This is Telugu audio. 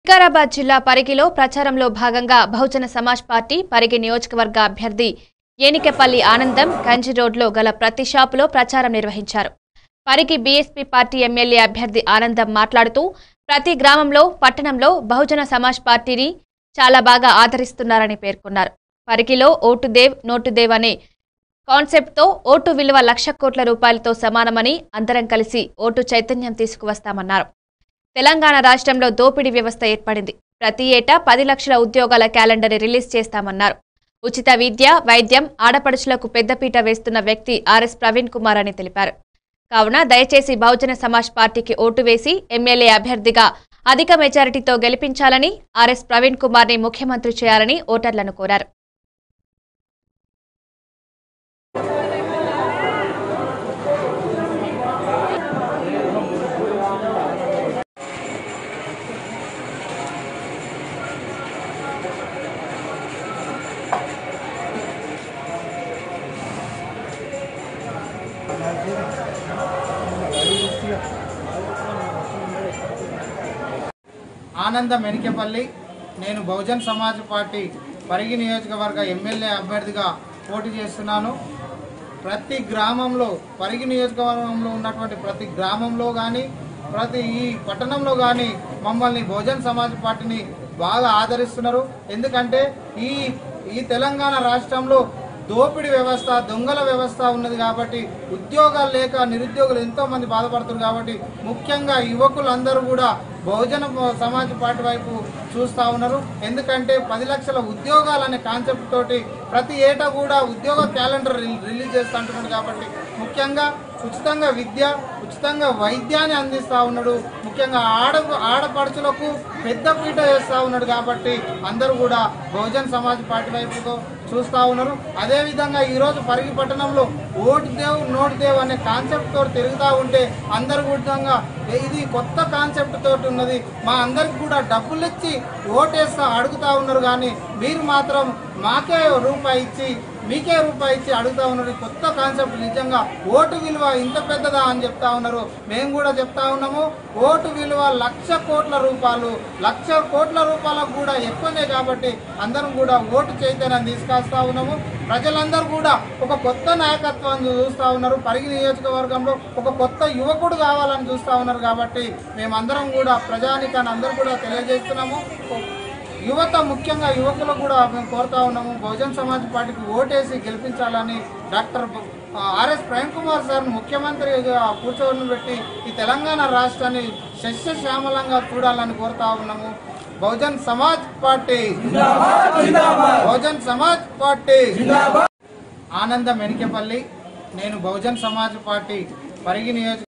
వికారాబాద్ జిల్లా పరిగిలో ప్రచారంలో భాగంగా బహుజన సమాజ్ పార్టీ పరిగి నియోజకవర్గ అభ్యర్థి ఏనికెపల్లి ఆనందం గంజి రోడ్లో గల ప్రతి షాపులో ప్రచారం నిర్వహించారు పరిగి బీఎస్పీ పార్టీ ఎమ్మెల్యే అభ్యర్థి ఆనందం మాట్లాడుతూ ప్రతి గ్రామంలో పట్టణంలో బహుజన సమాజ్ పార్టీని చాలా బాగా ఆదరిస్తున్నారని పేర్కొన్నారు పరిగిలో ఓటు దేవ్ నోటు దేవ్ అనే కాన్సెప్ట్తో ఓటు విలువ లక్ష కోట్ల రూపాయలతో సమానమని అందరం కలిసి ఓటు చైతన్యం తీసుకువస్తామన్నారు తెలంగాణ రాష్ట్రంలో దోపిడీ వ్యవస్థ ఏర్పడింది ప్రతి ఏటా పది లక్షల ఉద్యోగాల క్యాలెండర్ రిలీజ్ చేస్తామన్నారు ఉచిత విద్య వైద్యం ఆడపడుచులకు పెద్దపీట వేస్తున్న వ్యక్తి ఆర్ఎస్ ప్రవీణ్ కుమార్ అని తెలిపారు కావున దయచేసి బహుజన సమాజ్ పార్టీకి ఓటు వేసి ఎమ్మెల్యే అభ్యర్థిగా అధిక మెజారిటీతో గెలిపించాలని ఆర్ఎస్ ప్రవీణ్ కుమార్ ని ముఖ్యమంత్రి చేయాలని ఓటర్లను కోరారు ఆనందం ఎనికెపల్లి నేను బహుజన్ సమాజ్ పార్టీ పరిగి నియోజకవర్గ ఎమ్మెల్యే అభ్యర్థిగా పోటీ చేస్తున్నాను ప్రతి గ్రామంలో పరిగి నియోజకవర్గంలో ఉన్నటువంటి ప్రతి గ్రామంలో కానీ ప్రతి ఈ పట్టణంలో కానీ మమ్మల్ని బహుజన్ సమాజ్ పార్టీని బాగా ఆదరిస్తున్నారు ఎందుకంటే ఈ ఈ తెలంగాణ రాష్ట్రంలో దోపిడీ వ్యవస్థ దొంగల వ్యవస్థ ఉన్నది కాబట్టి ఉద్యోగాలు లేక నిరుద్యోగులు ఎంతో మంది బాధపడుతున్నారు కాబట్టి ముఖ్యంగా యువకులందరూ కూడా బహుజన సమాజ్ పార్టీ వైపు చూస్తూ ఉన్నారు ఎందుకంటే పది లక్షల ఉద్యోగాలు అనే కాన్సెప్ట్ తోటి ప్రతి ఏటా కూడా ఉద్యోగ క్యాలెండర్ రిల్- రిలీజ్ చేస్తూ ఉంటున్నాడు కాబట్టి ముఖ్యంగా ఉచితంగా విద్య ఉచితంగా వైద్యాన్ని అందిస్తూ ఉన్నాడు ముఖ్యంగా ఆడ ఆడపడుచులకు పెద్ద పీట వేస్తూ ఉన్నాడు కాబట్టి అందరూ కూడా బహుజన్ సమాజ్ పార్టీ వైపు చూస్తూ ఉన్నారు అదేవిధంగా ఈరోజు పరిగి పట్టణంలో ఓటు దేవ్ నోటు దేవ్ అనే కాన్సెప్ట్ తోటి తిరుగుతూ ఉంటే అందరు కూడా ఇది కొత్త కాన్సెప్ట్ తోటి ఉన్నది మా అందరికి కూడా డబ్బులు ఇచ్చి ఓటేస్తా అడుగుతా ఉన్నారు కానీ మీరు మాత్రం మాకే రూపాయి ఇచ్చి మీకే రూపాయి ఇచ్చి అడుగుతా ఉన్నారు ఈ కొత్త కాన్సెప్ట్ నిజంగా ఓటు విలువ ఇంత పెద్దదా అని చెప్తా ఉన్నారు మేము కూడా చెప్తా ఉన్నాము ఓటు విలువ లక్ష కోట్ల రూపాయలు లక్ష కోట్ల రూపాయలకు కూడా ఎక్కువనే కాబట్టి అందరం కూడా ఓటు చైతన్యం తీసుకొస్తా ఉన్నాము ప్రజలందరూ కూడా ఒక కొత్త నాయకత్వాన్ని చూస్తూ ఉన్నారు పరిగి నియోజకవర్గంలో ఒక కొత్త యువకుడు కావాలని చూస్తూ ఉన్నారు కాబట్టి మేమందరం కూడా ప్రజానికాన్ని అందరూ కూడా తెలియజేస్తున్నాము యువత ముఖ్యంగా యువకులు కూడా మేము కోరుతా ఉన్నాము బహుజన్ సమాజ్ పార్టీకి ఓటేసి గెలిపించాలని డాక్టర్ బ- ఆర్ఎస్ ప్రేమ్ కుమార్ సార్ ముఖ్యమంత్రిగా కూర్చోని పెట్టి ఈ తెలంగాణ రాష్ట్రాన్ని సస్యశ్యామలంగా చూడాలని కోరుతా ఉన్నాము బహుజన్ సమాజ్ పార్టీ బహుజన్ సమాజ్ పార్టీ ఆనందం ఎనికెపల్లి నేను బహుజన్ సమాజ్ పార్టీ పరిగి నియోజక